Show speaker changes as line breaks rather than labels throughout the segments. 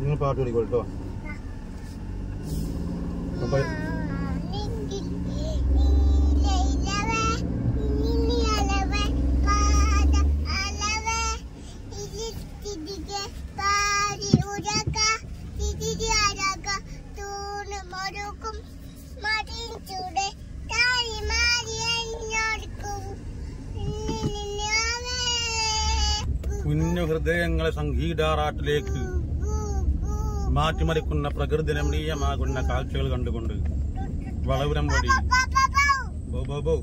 നിങ്ങൾ പാട്ട് കളിക്കോ കേട്ടോ അപ്പൊ കുഞ്ഞു ഹൃദയങ്ങളെ സംഗീതാറാട്ടിലേക്ക് മാറ്റിമറിക്കുന്ന പ്രകൃതി രമണീയമാകുന്ന കാഴ്ചകൾ കണ്ടുകൊണ്ട് വളവുരം വഴി ബോ ബോ ബോ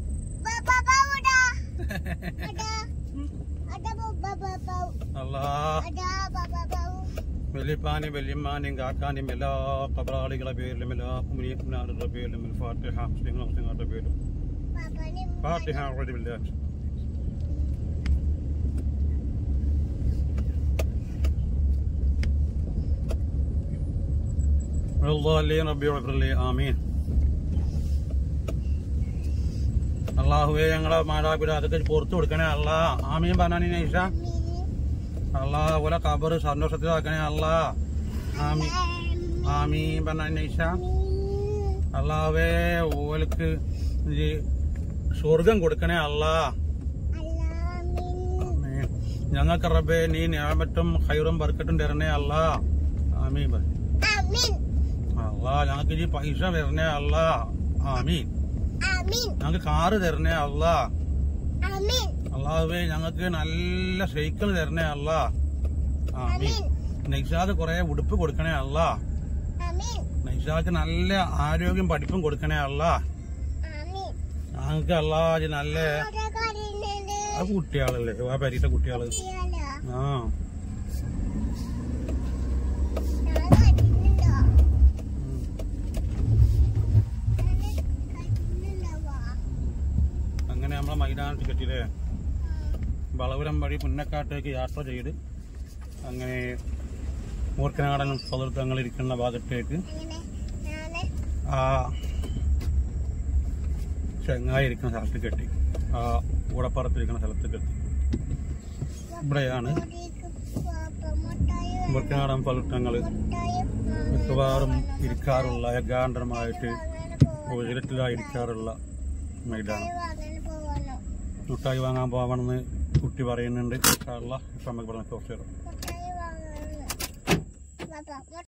അല്ലാ വലിയപ്പാനും വല്യമ്മാനും കാക്കാനും എല്ലാ കബറാളികളെ പേരിലും എല്ലാ കുമരിയക്കുനാരുടെ പേരിലും ഫാത്തിഹ മുസ്ലിങ്ങളെ മുസ്ലിങ്ങളുടെ പേരിലും ഫാത്തിഹ റളിയല്ലാഹു അൻഹു. والضالين ربي اغفر لي آمين അള്ളാഹുവെ ഞങ്ങളെ മാതാപിതാക്കൾക്ക് പുറത്തു കൊടുക്കണേ അല്ലാ ആമീൻ പറഞ്ഞാണി നൈഷ അല്ലാ ഓലെ കബർ സന്തോഷത്തിലാക്കണേ അല്ലാ ആമീൻ ആമീൻ പറഞ്ഞാണി നൈഷ അള്ളാഹുവേ ഓലക്ക് ഈ സ്വർഗം കൊടുക്കണേ അല്ലാ ആമീൻ ഞങ്ങൾക്ക് റബ്ബേ നീ ഞാമറ്റും ഹൈറും ബർക്കറ്റും തരണേ അല്ലാ ആമീൻ പറ അല്ലാ ഞങ്ങൾക്ക് ഈ പൈസ തരണേ അല്ലാ ആമീൻ ഞങ്ങൾക്ക് കാറ് തരണേ അല്ലാ അള്ളാഹുവേ ഞങ്ങൾക്ക് നല്ല സൈക്കിൾ തരണേ അല്ലാ ആമീൻ നൈഷാദ് കുറെ ഉടുപ്പ് കൊടുക്കണേ അല്ലാ നൈഷാക്ക് നല്ല ആരോഗ്യം പഠിപ്പും കൊടുക്കണേ അല്ലാ ഞങ്ങൾക്ക് അല്ലാ ഇത് നല്ല ആ കുട്ടികളല്ലേ ആ പരീക്ഷ കുട്ടികള് ആ ഉം. അങ്ങനെ നമ്മളെ മൈതാനത്ത് കെട്ടിയില്ലേ വളവരം വഴി പുന്നക്കാട്ടേക്ക് യാത്ര ചെയ്ത് അങ്ങനെ മൂർക്കനാടൻ പതിർത്തങ്ങൾ ഇരിക്കുന്ന ഭാഗത്തേക്ക് ആ ചെങ്ങായി ഇരിക്കുന്ന സ്ഥലത്ത് കെട്ടി ആ ഊടപ്പുറത്തിരിക്കുന്ന സ്ഥലത്ത് കെട്ടി ഇവിടെയാണ് മൂർക്കനാടൻ പതിർത്തങ്ങൾ മിക്കവാറും ഇരിക്കാറുള്ള ഏകാന്തരമായിട്ട് ഉയരത്തിലായിരിക്കാറുള്ള മൈതാനം മുട്ടായി വാങ്ങാൻ പോകണമെന്ന് കുട്ടി പറയുന്നുണ്ട് ഇൻഷാ അല്ലാ ഇപ്പം നമുക്ക് പറഞ്ഞ കുറച്ച് തരാം
Papa,